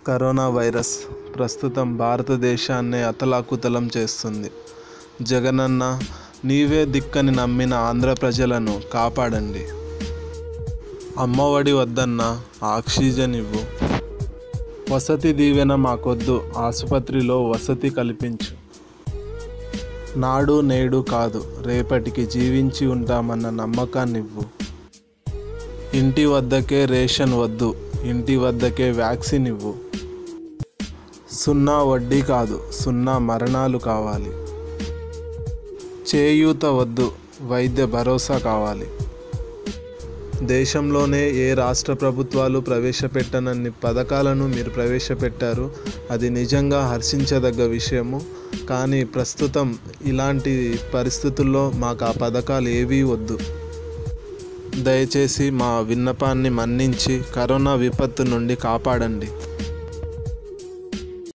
corona virus ప్రస్తుతం భారతదేశాన్నే అతలాకుతలం చేస్తుంది జగనన్న నీవే దిక్కని నమ్మిన ఆంధ్ర ప్రజలను కాపాడండి అమ్మఒడి వద్దన్న ఆక్సిజన్ ఇవ్వు వసతి దీవెన మాకొద్దు ఆసుపత్రిలో వసతి కల్పించు నాడు నేడు కాదు రేపటికి జీవించి ఉంటామన్న నమ్మకాన్నివ్వు ఇంటి వద్దకే రేషన్ వద్దు ఇంటి వద్దకే వ్యాక్సిన్ ఇవ్వు సున్నా వడ్డీ కాదు సున్నా మరణాలు కావాలి చేయూత వద్దు వైద్య భరోసా కావాలి దేశంలోనే ఏ రాష్ట్ర ప్రభుత్వాలు ప్రవేశపెట్టనన్ని పథకాలను మీరు ప్రవేశపెట్టారు అది నిజంగా హర్షించదగ్గ విషయము కానీ ప్రస్తుతం ఇలాంటి పరిస్థితుల్లో మాకు ఆ పథకాలు ఏవీ వద్దు దయచేసి మా విన్నపాన్ని మన్నించి కరోనా విపత్తు నుండి కాపాడండి